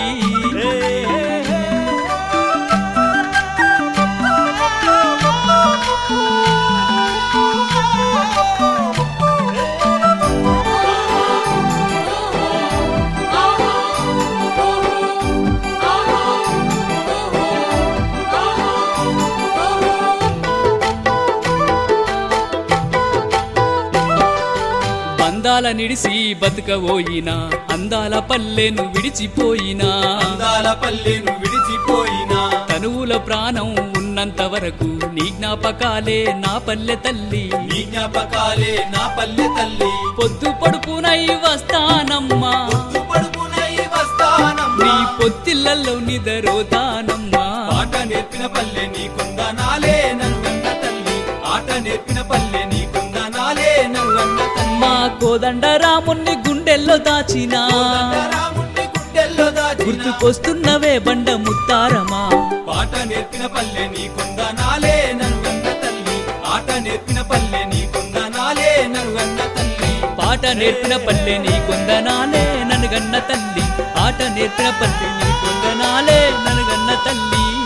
బంధాల నిడిసి బతుకబోయినా అందాల పల్లెను విడిచిపోయినా అందాల పల్లెను విడిచిపోయినా తనువుల ప్రాణం ఉన్నంత వరకు నీ జ్ఞాపకాలే నా పల్లె తల్లి నీ జ్ఞాపకాలే నా పల్లె తల్లి పొద్దు పడుపునై వస్తానమ్మా పడుపునై వస్తానమ్మా నీ పొత్తిళ్ళల్లో నిదరోతానమ్మా పాట నేర్పిన పల్లె నీ కుందనాలే ననుగన్న తల్లి ఆట నేర్పిన పల్లె నీ కుందనాలే ననుగన్న తల్లి మా కోదండ రాముణ్ణి గుండెల్లో దాచినా రాముణ్ణి గుండెల్లో దాచిన గుర్తుకొస్తున్నవే బండ ముత్తారమా పాట నేర్పిన పల్లె నీ కుందనాలే ననుగన్న తల్లి ఆట నేర్పిన పల్లె నీ కుందనాలే ననుగన్న తల్లి పాట నేర్పిన పల్లె నీ కొందనాలే ననుగన్న తల్లి ఆట నేర్పిన పల్లె నీ కొందనాలే ననుగన్న తల్లి